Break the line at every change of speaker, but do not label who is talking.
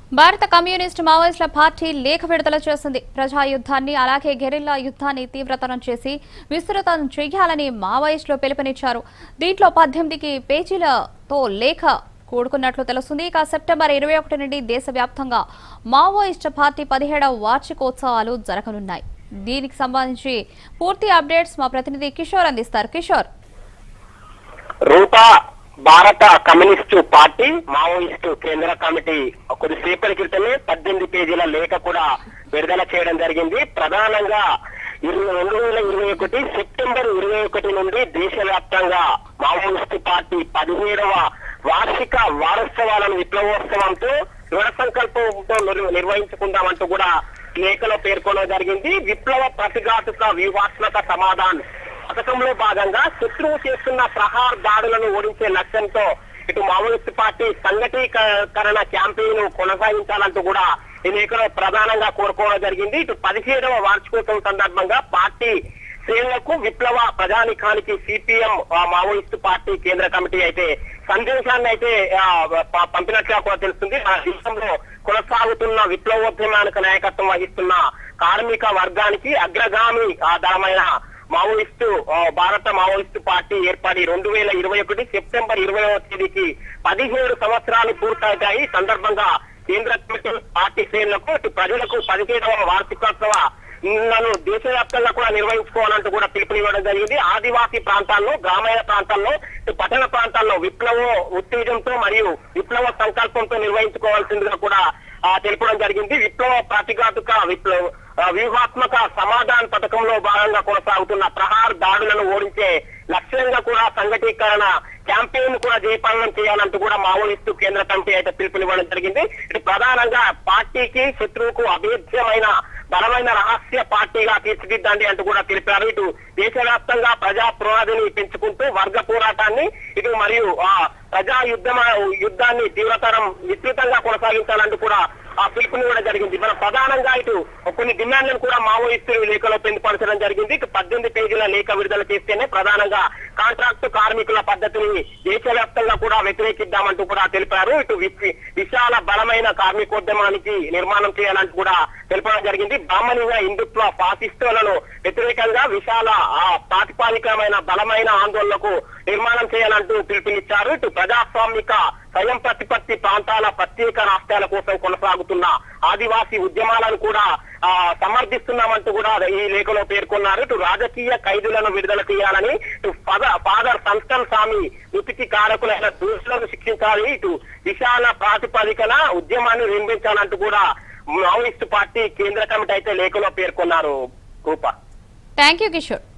భారత కమ్యూనిస్టు మావోయిస్టుల పార్టీ లేఖ విడుదల చేసింది ప్రజా యుద్ధాన్ని అలాగే గెరిల్లా యుద్ధాన్ని తీవ్రతరం చేసి విస్తృతం చేయాలని మావోయిస్టులు పిలుపునిచ్చారు దీంట్లో పద్దెనిమిదికి పేజీలతో లేఖ కూడుకున్నట్లు తెలుస్తుంది ఇక సెప్టెంబర్ ఇరవై ఒకటి నుండి దేశవ్యాప్తంగా మావోయిస్టు పార్టీ పదిహేడవ వార్షికోత్సవాలు జరగనున్నాయి దీనికి సంబంధించి పూర్తి అప్డేట్స్ మా ప్రతినిధి కిషోర్ అందిస్తారు కిషోర్
రూపా భారత కమ్యూనిస్టు పార్టీ మావోయిస్టు కేంద్ర కమిటీ కొద్దిసేపటి క్రితమే పద్దెనిమిది పేజీల లేఖ కూడా విడుదల చేయడం జరిగింది ప్రధానంగా ఇరవై రెండు వేల ఇరవై ఒకటి సెప్టెంబర్ ఇరవై ఒకటి నుండి దేశవ్యాప్తంగా మావోయిస్టు పార్టీ పదిహేడవ వార్షిక వారోత్సవాలను విప్లవోత్సవంతో దృఢ సంకల్పంతో నిర్- నిర్వహించుకుందామంటూ కూడా లేఖలో పేర్కొనడం జరిగింది విప్లవ ప్రతిఘాతుక వ్యూహాత్మక సమాధానం పథకంలో భాగంగా శత్రువు చేస్తున్న ప్రహార్ దాడులను ఓడించే లక్ష్యంతో ఇటు మావోయిస్టు పార్టీ సంఘటీకరణ క్యాంపెయిన్ కొనసాగించాలంటూ కూడా ఈ లేఖలో ప్రధానంగా కోరుకోవడం జరిగింది ఇటు పదిహేడవ వార్షికోత్సవం సందర్భంగా పార్టీ శ్రేణులకు విప్లవ ప్రజానికానికి సిపిఎం మావోయిస్టు పార్టీ కేంద్ర కమిటీ అయితే సందేశాన్ని అయితే ఆ, ప- పంపినట్లుగా కూడా తెలుస్తుంది మన దేశంలో కొనసాగుతున్న విప్లవోద్యమానికి నాయకత్వం వహిస్తున్న కార్మిక వర్గానికి అగ్రగామి ఆ, దళమైన మావోయిస్టు ఆ, భారత మావోయిస్టు పార్టీ ఏర్పడి రెండు వేల ఇరవై ఒకటి సెప్టెంబర్ ఇరవైవ తేదీకి పదిహేడు సంవత్సరాలు పూర్తవుతాయి ఈ సందర్భంగా కేంద్ర కమిటీ పార్టీ శ్రేణులకు ఇటు ప్రజలకు పదిహేడవ వార్షికోత్సవ నన్ను దేశవ్యాప్తంగా కూడా నిర్వహించుకోవాలంటూ కూడా పిలుపునివ్వడం జరిగింది ఆదివాసీ ప్రాంతాల్లో గ్రామీణ ప్రాంతాల్లో ఇటు పట్టణ ప్రాంతాల్లో విప్లవ ఉత్తేజంతో మరియు విప్లవ సంకల్పంతో నిర్వహించుకోవాల్సిందిగా కూడా ఆ, తెలపడం జరిగింది విప్లవ ప్రతిఘాతుక విప్లవ ఆ, వ్యూహాత్మక సమాధాన పథకంలో భాగంగా కొనసాగుతున్న ప్రహార్ దాడులను ఓడించే లక్ష్యంగా కూడా సంఘటీకరణ క్యాంపెయిన్ కూడా జయపాలనం చేయాలంటూ కూడా మావోయిస్టు కేంద్ర కమిటీ అయితే పిలుపునివ్వడం జరిగింది ఇటు ప్రధానంగా పార్టీకి శత్రువుకు అభేద్యమైన బలమైన రహస్య పార్టీగా తీర్చిదిద్దండి అంటూ కూడా తెలిపారు ఇటు దేశవ్యాప్తంగా ప్రజా పునాదిని పెంచుకుంటూ వర్గ పోరాటాన్ని ఇటు మరియు ఆ ప్రజా యుద్ధమ యుద్ధాన్ని తీవ్రతరం విస్తృతంగా కొనసాగించాలంటూ కూడా ఆ పిలుపునివ్వడం జరిగింది మన ప్రధానంగా ఇటు కొన్ని డిమాండ్లను కూడా మావోయిస్టులు ఈ లేఖలో పొందుపరచడం జరిగింది ఇటు పద్దెనిమిది పేజీల లేఖ విడుదల చేస్తేనే ప్రధానంగా కాంట్రాక్టు కార్మికుల పద్ధతిని దేశవ్యాప్తంగా కూడా వ్యతిరేకిద్దామంటూ కూడా తెలిపారు ఇటు వి- విశాల బలమైన కార్మికోద్యమానికి నిర్మాణం చేయాలంటూ కూడా తెలపడం జరిగింది బ్రాహ్మణీయ హిందుత్వ ఫాసిస్టులను వ్యతిరేకంగా విశాల ఆ, ప్రాతిపాదికమైన బలమైన ఆందోళనకు నిర్మాణం చేయాలంటూ పిలుపునిచ్చారు ఇటు ప్రజాస్వామిక స్వయం ప్రతిపత్తి ప్రాంతాల ప్రత్యేక రాష్ట్రాల కోసం కొనసాగుతున్న ఆదివాసీ ఉద్యమాలను కూడా ఆ, సమర్థిస్తున్నామంటూ కూడా ఈ లేఖలో పేర్కొన్నారు ఇటు రాజకీయ ఖైదులను విడుదల చేయాలని ఇటు ఫాదర్ ఫాదర్ సంస్థన్ స్వామి మృతికి కారకులైన దోషులను శిక్షించాలి ఇటు విశాల ప్రాతిపదికన ఉద్యమాన్ని నిర్మించాలంటూ కూడా మావోయిస్టు పార్టీ కేంద్ర కమిటీ అయితే లేఖలో పేర్కొన్నారు రూప
థ్యాంక్ యూ కిషోర్